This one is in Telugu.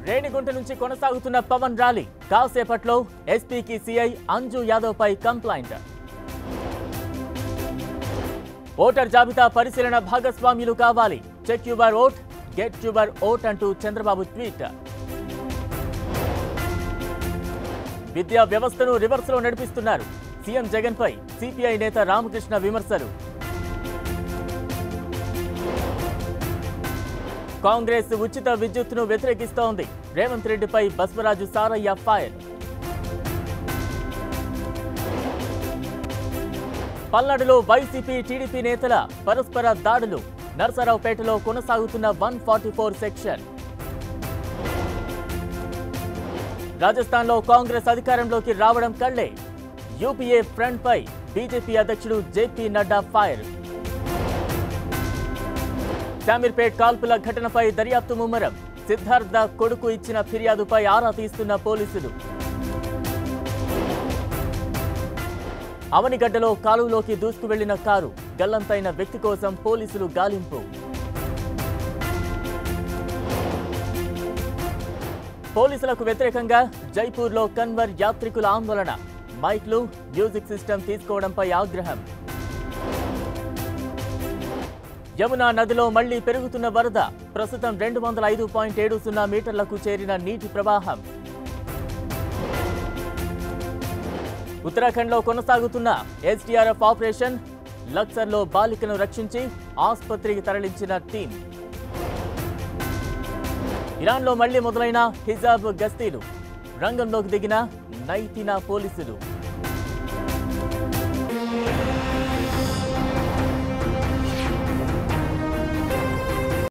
రేణిగుంట నుంచి కొనసాగుతున్న పవన్ ర్యాలీ కాసేపట్లో ఎస్పీకి సీఐ అంజు యాదవ్ పై కంప్లైంట్ ఓటర్ జాబితా పరిశీలన భాగస్వామ్యులు కావాలి check your vote get your vote అంటూ చంద్రబాబు ట్వీట్ విద్యా వ్యవస్థను రివర్స్ లో నడిపిస్తున్నారు సీఎం జగన్ పై సిపిఐ నేత రామకృష్ణ విమర్శలు కాంగ్రెస్ ఉచిత విద్యుత్తును వ్యతిరేకిస్తోంది రేవంత్ రెడ్డిపై బస్వరాజు సారయ్య ఫైర్ పల్నాడులో వైసీపీ టీడీపీ నేతల పరస్పర దాడులు నర్సరావుపేటలో కొనసాగుతున్న వన్ ఫార్టీ ఫోర్ సెక్షన్ రాజస్థాన్లో కాంగ్రెస్ అధికారంలోకి రావడం కళ్లే యూపీఏ ఫ్రంట్ పై బీజేపీ అధ్యక్షుడు జేపీ నడ్డా ఫైర్ శామీర్పేట్ కాల్పుల ఘటనపై దర్యాప్తు ముమ్మరం సిద్ధార్థ కొడుకు ఇచ్చిన ఫిర్యాదుపై ఆరా తీస్తున్న పోలీసులు అవనిగడ్డలో కాలువలోకి దూసుకు వెళ్లిన కారు గల్లంతైన వ్యక్తి కోసం పోలీసులు గాలింపు పోలీసులకు వ్యతిరేకంగా జైపూర్లో కన్వర్ యాత్రికుల ఆందోళన మైక్లు మ్యూజిక్ సిస్టమ్ తీసుకోవడంపై ఆగ్రహం యమునా నదిలో మళ్లీ పెరుగుతున్న వరద ప్రస్తుతం రెండు వందల ఐదు పాయింట్ ఏడు సున్నా మీటర్లకు చేరిన నీటి ప్రవాహం ఉత్తరాఖండ్లో కొనసాగుతున్న ఎస్డీఆర్ఎఫ్ ఆపరేషన్ లక్సర్లో బాలికను రక్షించి ఆసుపత్రికి తరలించిన టీం ఇరాన్లో మళ్లీ మొదలైన హిజాబ్ గస్తీలు రంగంలోకి దిగిన నైతిన పోలీసులు